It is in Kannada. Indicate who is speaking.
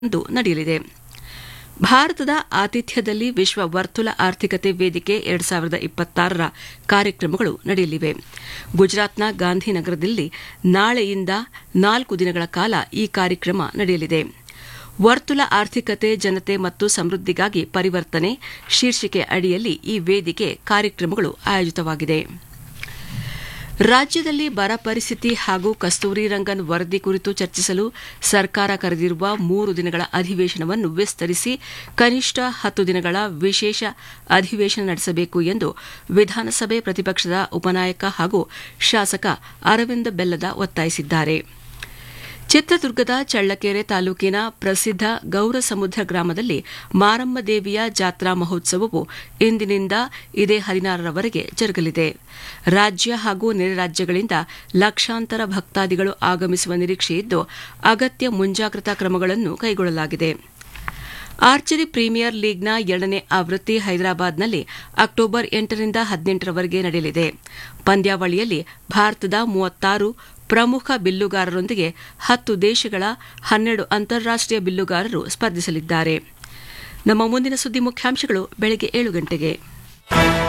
Speaker 1: ಇಂದು ನಡೆಯಲಿದೆ ಭಾರತದ ಆತಿಥ್ಯದಲ್ಲಿ ವಿಶ್ವ ವರ್ತುಲ ಆರ್ಥಿಕತೆ ವೇದಿಕೆ ಎರಡು ಸಾವಿರದ ಇಪ್ಪತ್ತಾರರ ಕಾರ್ಯಕ್ರಮಗಳು ನಡೆಯಲಿವೆ ಗುಜರಾತ್ನ ಗಾಂಧಿನಗರದಲ್ಲಿ ನಾಳೆಯಿಂದ ನಾಲ್ಕು ದಿನಗಳ ಕಾಲ ಈ ಕಾರ್ಯಕ್ರಮ ನಡೆಯಲಿದೆ ವರ್ತುಲ ಆರ್ಥಿಕತೆ ಜನತೆ ಮತ್ತು ಸಮೃದ್ಧಿಗಾಗಿ ಪರಿವರ್ತನೆ ಶೀರ್ಷಿಕೆ ಅಡಿಯಲ್ಲಿ ಈ ವೇದಿಕೆ ಕಾರ್ಯಕ್ರಮಗಳು ಆಯೋಜಿತವಾಗಿದೆ ರಾಜ್ಯದಲ್ಲಿ ಬರ ಪರಿಸ್ಥಿತಿ ಹಾಗೂ ಕಸ್ತೂರಿ ರಂಗನ್ ವರದಿ ಕುರಿತು ಚರ್ಚಿಸಲು ಸರ್ಕಾರ ಕರೆದಿರುವ ಮೂರು ದಿನಗಳ ಅಧಿವೇಶನವನ್ನು ವಿಸ್ತರಿಸಿ ಕನಿಷ್ಠ ಹತ್ತು ದಿನಗಳ ವಿಶೇಷ ಅಧಿವೇಶನ ನಡೆಸಬೇಕು ಎಂದು ವಿಧಾನಸಭೆ ಪ್ರತಿಪಕ್ಷದ ಉಪನಾಯಕ ಹಾಗೂ ಶಾಸಕ ಅರವಿಂದ ಬೆಲ್ಲದ ಒತ್ತಾಯಿಸಿದ್ದಾರೆ ಚಿತ್ರದುರ್ಗದ ಚಳ್ಳಕೆರೆ ತಾಲೂಕಿನ ಪ್ರಸಿದ್ಧ ಗೌರಸಮುದ್ರ ಗ್ರಾಮದಲ್ಲಿ ಮಾರಮ್ಮ ದೇವಿಯ ಜಾತ್ರಾ ಮಹೋತ್ಸವವು ಇಂದಿನಿಂದ ಇದೇ ಹದಿನಾರರವರೆಗೆ ಜರುಗಲಿದೆ ರಾಜ್ಯ ಹಾಗೂ ನೆರೆ ರಾಜ್ಯಗಳಿಂದ ಲಕ್ಷಾಂತರ ಭಕ್ತಾದಿಗಳು ಆಗಮಿಸುವ ನಿರೀಕ್ಷೆಯಿದ್ದು ಅಗತ್ಯ ಮುಂಜಾಗ್ರತಾ ಕ್ರಮಗಳನ್ನು ಕೈಗೊಳ್ಳಲಾಗಿದೆ ಆರ್ಚರಿ ಪ್ರೀಮಿಯರ್ ಲೀಗ್ನ ಎರಡನೇ ಆವೃತ್ತಿ ಹೈದರಾಬಾದ್ನಲ್ಲಿ ಅಕ್ಟೋಬರ್ ಎಂಟರಿಂದ ಹದಿನೆಂಟರವರೆಗೆ ನಡೆಯಲಿದೆ ಪಂದ್ಯಾವಳಿಯಲ್ಲಿ ಭಾರತದ ಮೂವತ್ತಾರು ಪ್ರಮುಖ ಬಿಲ್ಲುಗಾರರೊಂದಿಗೆ ಹತ್ತು ದೇಶಗಳ ಹನ್ನೆರಡು ಅಂತಾರಾಷ್ಟೀಯ ಬಿಲ್ಲುಗಾರರು ಸ್ಪರ್ಧಿಸಲಿದ್ದಾರೆ ನಮ್ಮ ಮುಂದಿನ ಸುದ್ದಿ ಮುಖ್ಯಾಂಶಗಳು ಬೆಳಗ್ಗೆ ಏಳು ಗಂಟೆಗೆ